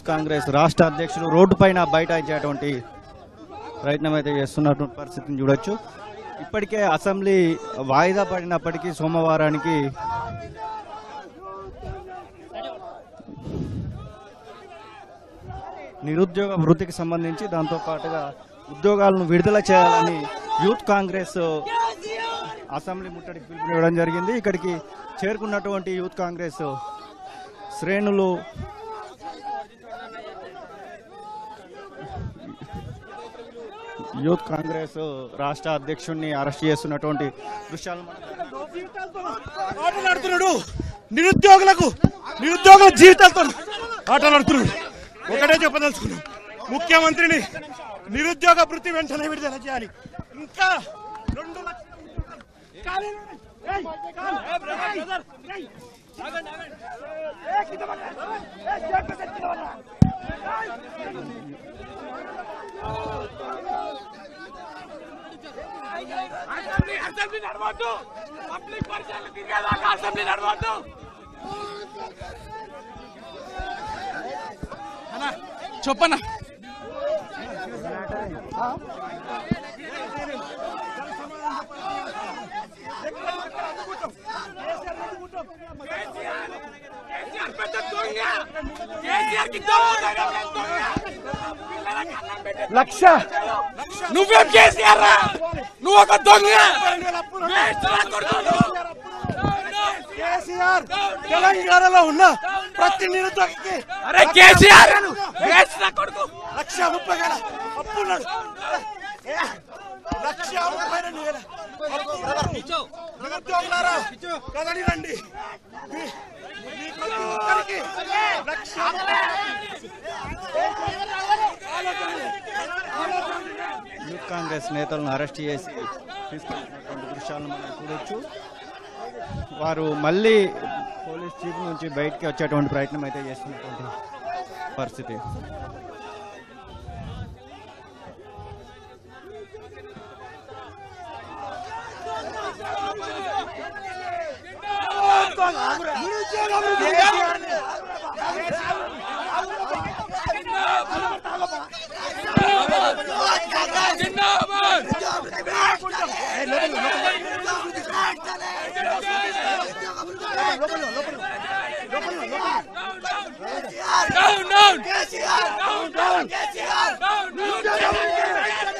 కాంగ్రెస్ రాష్ట్ర అధ్యక్షులు రోడ్డు పైన బైఠాయించేటువంటి ప్రయత్నం అయితే చేస్తున్నటువంటి పరిస్థితిని చూడొచ్చు ఇప్పటికే అసెంబ్లీ వాయిదా పడినప్పటికీ సోమవారానికి నిరుద్యోగ వృత్తికి సంబంధించి దాంతో పాటుగా ఉద్యోగాలను విడుదల చేయాలని యూత్ కాంగ్రెస్ అసెంబ్లీ ముట్టడికి పిలుపునివ్వడం జరిగింది ఇక్కడికి చేరుకున్నటువంటి యూత్ కాంగ్రెస్ శ్రేణులు యూత్ కాంగ్రెస్ రాష్ట్ర అధ్యక్షుడిని అరెస్ట్ చేస్తున్నటువంటి దృశ్యాలు మనం ఆటలాడుతున్నాడు నిరుద్యోగులకు నిరుద్యోగుల జీవితాలతో ఆటలాడుతున్నాడు ఒకటే చెప్పదలుచుకున్నాం ముఖ్యమంత్రిని నిరుద్యోగ వృత్తి వెంటనే విడుదల చేయాలి ఇంకా రెండు లక్షల ఉద్యోగాలు. కానీ- ఏయ్, కాలు. ఏయ్, ఏయ్. ఆగండి, ఆగండి. ఏయ్, కింద పడ్డా. ఏయ్, చేతులు కింద పడ్డా. అసెంబ్లీ అసెంబ్లీ నడవద్దు పబ్లిక్ పరిచయాలు తిరిగేదాకా అసెంబ్లీ నడవద్దు చెప్పన్నా కేసీఆర్ పెద్ద దొంగ కేసీఆర్ కి దమ్ము ధైర్యం లేదు దొంగ పిల్లలకి అన్నం పెట్టే లక్ష నువ్వేం కేసీఆర్ రా నువ్వు ఒక దొంగ వేస్ట్ రా కొడుకు నువ్వు. కేసీఆర్ తెలంగాణలో ఉన్న ప్రతి నిరుద్యోగికి అరే కేసీఆర్ వేస్ట్ రా కొడుకు లక్ష ముప్పై వేల అప్పున్నాడు ఏ, లక్ష ముప్పై రెండు వేల అప్పున్నాడు. నిరుద్యోగులారా కదలి రండి మీ- మీ ప్రతి ఒక్కరికి లక్ష యూత్ కాంగ్రెస్ నేతలను అరెస్ట్ చేసి తీసుకెళ్తున్నటువంటి దృశ్యాలను మనం చూడొచ్చు వారు మళ్ళీ పోలీస్ చీఫ్ నుంచి బయటికి వచ్చేటువంటి ప్రయత్నం అయితే చేస్తున్నటువంటి పరిస్థితి down down down down down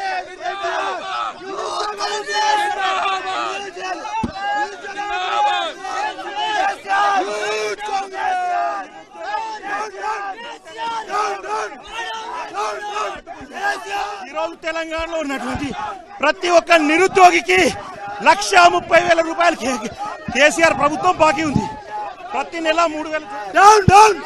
ఈరోజు తెలంగాణలో ఉన్నటువంటి ప్రతి ఒక్క నిరుద్యోగికి లక్ష ముప్పై వేల రూపాయలు కే- కేసీఆర్ ప్రభుత్వం బాకీ ఉంది ప్రతి నెల మూడు వేల డౌన్ డౌన్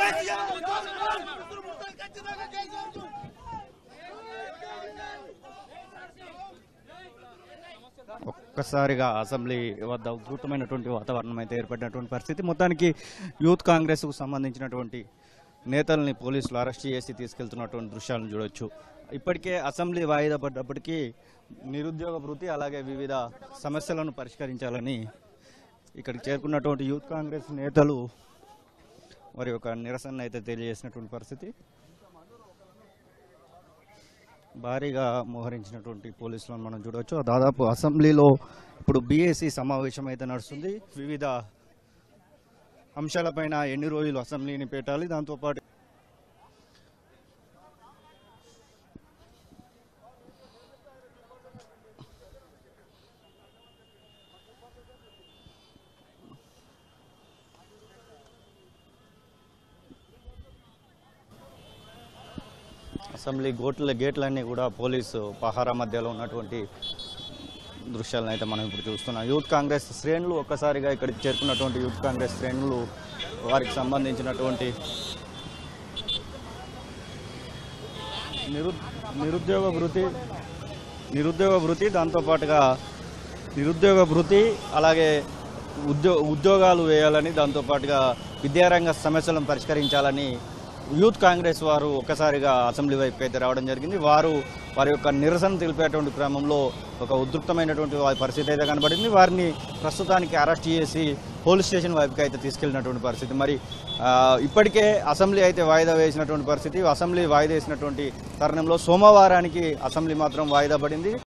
ఒక్కసారిగా అసెంబ్లీ వద్ద ఉధృతమైనటువంటి వాతావరణం అయితే ఏర్పడినటువంటి పరిస్థితి మొత్తానికి యూత్ కాంగ్రెస్కు సంబంధించినటువంటి నేతల్ని పోలీసులు అరెస్ట్ చేసి తీసుకెళ్తున్నటువంటి దృశ్యాలను చూడొచ్చు ఇప్పటికే అసెంబ్లీ వాయిదా పడ్డప్పటికీ నిరుద్యోగ వృత్తి అలాగే వివిధ సమస్యలను పరిష్కరించాలని ఇక్కడికి చేరుకున్నటువంటి యూత్ కాంగ్రెస్ నేతలు వారి యొక్క నిరసన అయితే తెలియజేసినటువంటి పరిస్థితి భారీగా మోహరించినటువంటి పోలీసులను మనం చూడవచ్చు దాదాపు అసెంబ్లీలో ఇప్పుడు బీఏసీ సమావేశం అయితే నడుస్తుంది వివిధ అంశాలపైన ఎన్ని రోజులు అసెంబ్లీని పెట్టాలి దాంతోపాటు అసెంబ్లీ గోట్ల గేట్లన్నీ కూడా పోలీసు పహారా మధ్యలో ఉన్నటువంటి దృశ్యాలను అయితే మనం ఇప్పుడు చూస్తున్నాం యూత్ కాంగ్రెస్ శ్రేణులు ఒక్కసారిగా ఇక్కడికి చేరుకున్నటువంటి యూత్ కాంగ్రెస్ శ్రేణులు వారికి సంబంధించినటువంటి నిరు నిరుద్యోగ వృత్తి నిరుద్యోగ వృత్తి దాంతోపాటుగా నిరుద్యోగ వృత్తి అలాగే ఉద్యో ఉద్యోగాలు వేయాలని దాంతోపాటుగా విద్యారంగ సమస్యలను పరిష్కరించాలని యూత్ కాంగ్రెస్ వారు ఒక్కసారిగా అసెంబ్లీ వైపుకి అయితే రావడం జరిగింది వారు వారి యొక్క నిరసన తెలిపేటువంటి క్రమంలో ఒక ఉద్రిక్తమైనటువంటి వారి పరిస్థితి అయితే కనబడింది వారిని ప్రస్తుతానికి అరెస్ట్ చేసి పోలీస్ స్టేషన్ వైపుకి అయితే తీసుకెళ్లినటువంటి పరిస్థితి మరి ఆ, ఇప్పటికే అసెంబ్లీ అయితే వాయిదా వేసినటువంటి పరిస్థితి అసెంబ్లీ వాయిదా వేసినటువంటి తరుణంలో సోమవారానికి అసెంబ్లీ మాత్రం వాయిదా పడింది